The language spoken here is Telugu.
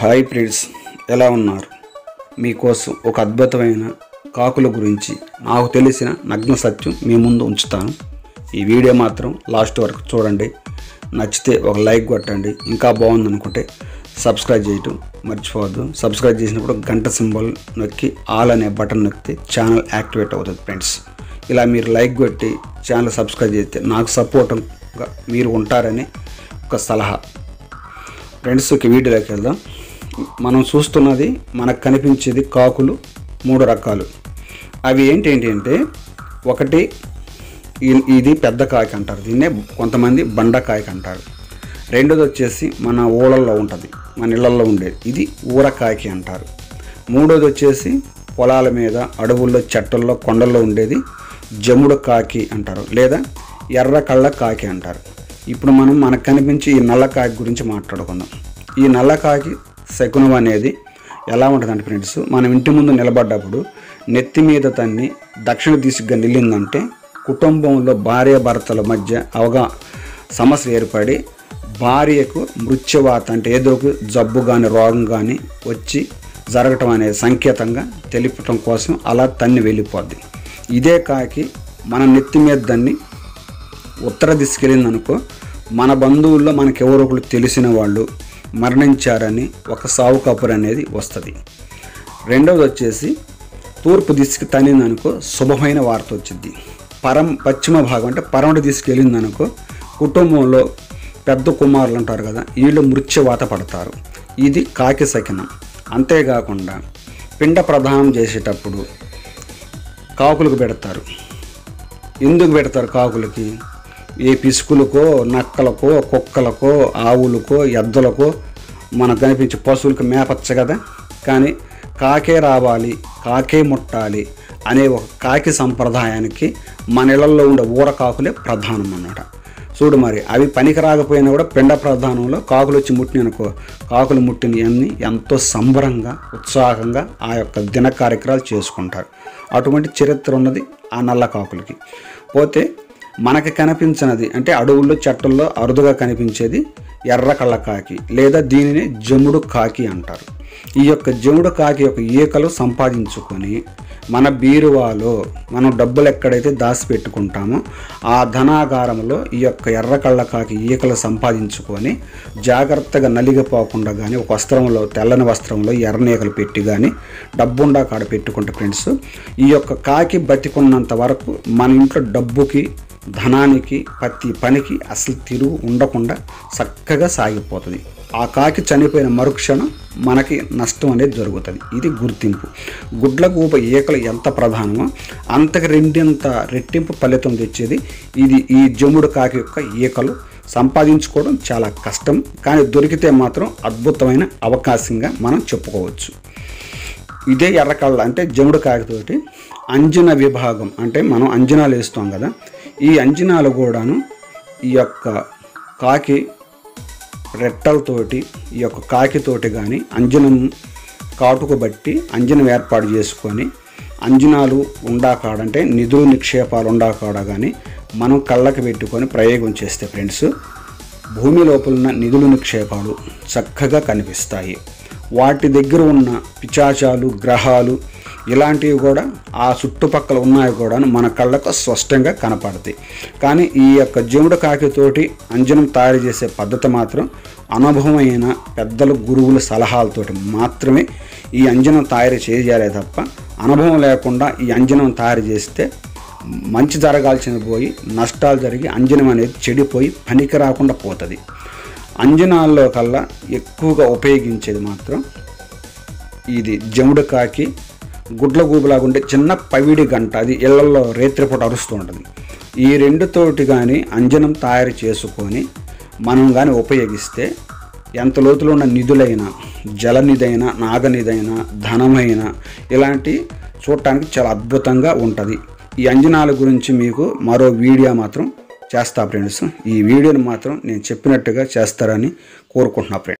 హాయ్ ఫ్రెండ్స్ ఎలా ఉన్నారు మీకోసం ఒక అద్భుతమైన కాకుల గురించి నాకు తెలిసిన నగ్న సత్యం మీ ముందు ఉంచుతాను ఈ వీడియో మాత్రం లాస్ట్ వరకు చూడండి నచ్చితే ఒక లైక్ కొట్టండి ఇంకా బాగుంది అనుకుంటే సబ్స్క్రైబ్ చేయటం మర్చిపోవద్దు సబ్స్క్రైబ్ చేసినప్పుడు గంట సింబల్ నొక్కి ఆల్ అనే బటన్ నొక్కితే ఛానల్ యాక్టివేట్ అవుతుంది ఫ్రెండ్స్ ఇలా మీరు లైక్ కొట్టి ఛానల్ సబ్స్క్రైబ్ చేస్తే నాకు సపోర్ట్గా మీరు ఉంటారని ఒక సలహా ఫ్రెండ్స్ ఒక వీడియోలోకి వెళ్దాం మనం చూస్తున్నది మనకు కనిపించేది కాకులు మూడు రకాలు అవి ఏంటేంటి అంటే ఒకటి ఈ- ఇది పెద్ద కాకి అంటారు దీన్నే కొంతమంది బండకాయకి అంటారు రెండోది వచ్చేసి మన ఊళ్ళల్లో ఉంటుంది మన ఇళ్ళల్లో ఉండేది ఇది ఊరకాకి అంటారు మూడోది వచ్చేసి పొలాల మీద అడవుల్లో చెట్టల్లో కొండల్లో ఉండేది జముడు కాకి అంటారు లేదా ఎర్ర కళ్ళ కాకి అంటారు ఇప్పుడు మనం మనకు కనిపించే ఈ నల్ల కాకి గురించి మాట్లాడుకుందాం ఈ నల్ల కాకి శకునం అనేది ఎలా ఉంటుందంటే ఫ్రెండ్స్ మనం ఇంటి ముందు నిలబడ్డప్పుడు నెత్తి మీద తన్ని దక్షిణ దిశగా నిల్లిందంటే కుటుంబంలో భార్య భర్తల మధ్య అవగా సమస్య ఏర్పడి భార్యకు మృత్యువాత అంటే ఏదో ఒక జబ్బు కానీ రోగం కానీ వచ్చి జరగటం అనేది సంకేతంగా తెలిపటం కోసం అలా తన్ని వెళ్ళిపోద్ది ఇదే కాకి మన నెత్తి మీద దాన్ని ఉత్తర దిశకెళ్ళింది అనుకో మన బంధువుల్లో మనకి ఎవరో ఒకరు తెలిసిన వాళ్ళు మరణించారని ఒక సావు కబురు అనేది వస్తుంది రెండవది వచ్చేసి తూర్పు దిశకి తనింది అనుకో శుభమైన వార్త వచ్చింది పరం పశ్చిమ భాగం అంటే పరమట తీసుకెళ్ళింది అనుకో కుటుంబంలో పెద్ద కుమారులు అంటారు కదా వీళ్ళు మృత్యువాత పడతారు ఇది కాకి సకినం అంతేకాకుండా పిండ ప్రదానం చేసేటప్పుడు కాకులకు పెడతారు ఎందుకు పెడతారు కాకులకి ఏ పిసుకులకో నక్కలకో కుక్కలకో ఆవులకో ఎద్దలకో మనకు కనిపించే పశువులకు మేపచ్చ కదా కానీ కాకే రావాలి కాకే ముట్టాలి అనే ఒక కాకి సంప్రదాయానికి మన ఇళ్లలో ఉండే ఊరకాకులే ప్రధానం అన్నమాట చూడు మరి అవి పనికి రాకపోయినా కూడా పిండ ప్రధానంలో కాకులు వచ్చి ముట్టిననుకో కాకులు ముట్టినవన్నీ ఎంతో సంబరంగా ఉత్సాహంగా ఆ యొక్క దిన కార్యక్రమాలు చేసుకుంటారు అటువంటి చరిత్ర ఉన్నది ఆ నల్ల కాకులకి పోతే మనకి కనిపించినది అంటే అడవుల్లో చెట్టల్లో అరుదుగా కనిపించేది ఎర్ర కళ్ళ కాకి లేదా దీనిని జముడు కాకి అంటారు ఈ యొక్క జముడు కాకి యొక్క ఈకలు సంపాదించుకొని మన బీరువాలో మనం డబ్బులు ఎక్కడైతే దాచిపెట్టుకుంటామో ఆ ధనాగారంలో ఈ యొక్క ఎర్ర కళ్ళ కాకి ఈకలు సంపాదించుకొని జాగ్రత్తగా నలిగిపోకుండా కానీ ఒక వస్త్రంలో తెల్లని వస్త్రంలో ఎర్రనీకలు పెట్టి కానీ డబ్బుండా కాడ పెట్టుకుంటే ఫ్రెండ్స్ ఈ యొక్క కాకి బతికున్నంత వరకు మన ఇంట్లో డబ్బుకి ధనానికి ప్రతి పనికి అసలు తిరుగు ఉండకుండా చక్కగా సాగిపోతుంది ఆ కాకి చనిపోయిన మరుక్షణం మనకి నష్టం అనేది జరుగుతుంది ఇది గుర్తింపు గుడ్ల గూబ ఈకలు ఎంత ప్రధానమో అంతకు రెండింత రెట్టింపు ఫలితం తెచ్చేది ఇది ఈ జముడు కాకి యొక్క ఈకలు సంపాదించుకోవడం చాలా కష్టం కానీ దొరికితే మాత్రం అద్భుతమైన అవకాశంగా మనం చెప్పుకోవచ్చు ఇదే ఎర్రకళ్ళ అంటే జముడు కాకితోటి అంజన విభాగం అంటే మనం అంజనాలు వేస్తాం కదా ఈ అంజనాలు కూడాను ఈ యొక్క కాకి రెట్టలతోటి ఈ యొక్క కాకితోటి కానీ అంజనం కాటుకు బట్టి అంజనం ఏర్పాటు చేసుకొని అంజనాలు ఉండాకాడంటే నిధులు నిక్షేపాలు ఉండాకాడ కానీ మనం కళ్ళకి పెట్టుకొని ప్రయోగం చేస్తే ఫ్రెండ్స్ భూమి లోపల ఉన్న నిధులు నిక్షేపాలు చక్కగా కనిపిస్తాయి వాటి దగ్గర ఉన్న పిచాచాలు గ్రహాలు ఇలాంటివి కూడా ఆ చుట్టుపక్కల ఉన్నాయి కూడా మన కళ్ళకు స్పష్టంగా కనపడతాయి కానీ ఈ యొక్క జముడు కాకితోటి అంజనం తయారు చేసే పద్ధతి మాత్రం అనుభవమైన పెద్దల గురువుల సలహాలతోటి మాత్రమే ఈ అంజనం తయారు చేయాలే తప్ప అనుభవం లేకుండా ఈ అంజనం తయారు చేస్తే మంచి జరగాల్సింది పోయి నష్టాలు జరిగి అంజనం అనేది చెడిపోయి పనికి రాకుండా పోతుంది అంజనాల్లో కల్లా ఎక్కువగా ఉపయోగించేది మాత్రం ఇది జముడు కాకి గుడ్ల గూబులాగా ఉండే చిన్న పవిడి గంట అది ఇళ్లలో రేత్రిపూట అరుస్తూ ఉంటుంది ఈ రెండుతోటి కానీ అంజనం తయారు చేసుకొని మనం కానీ ఉపయోగిస్తే ఎంత లోతులో ఉన్న నిధులైన జలనిధైన నాగనిధైన ధనమైన ఇలాంటి చూడటానికి చాలా అద్భుతంగా ఉంటుంది ఈ అంజనాల గురించి మీకు మరో వీడియో మాత్రం చేస్తా ఫ్రెండ్స్ ఈ వీడియోని మాత్రం నేను చెప్పినట్టుగా చేస్తారని కోరుకుంటున్నా ఫ్రెండ్స్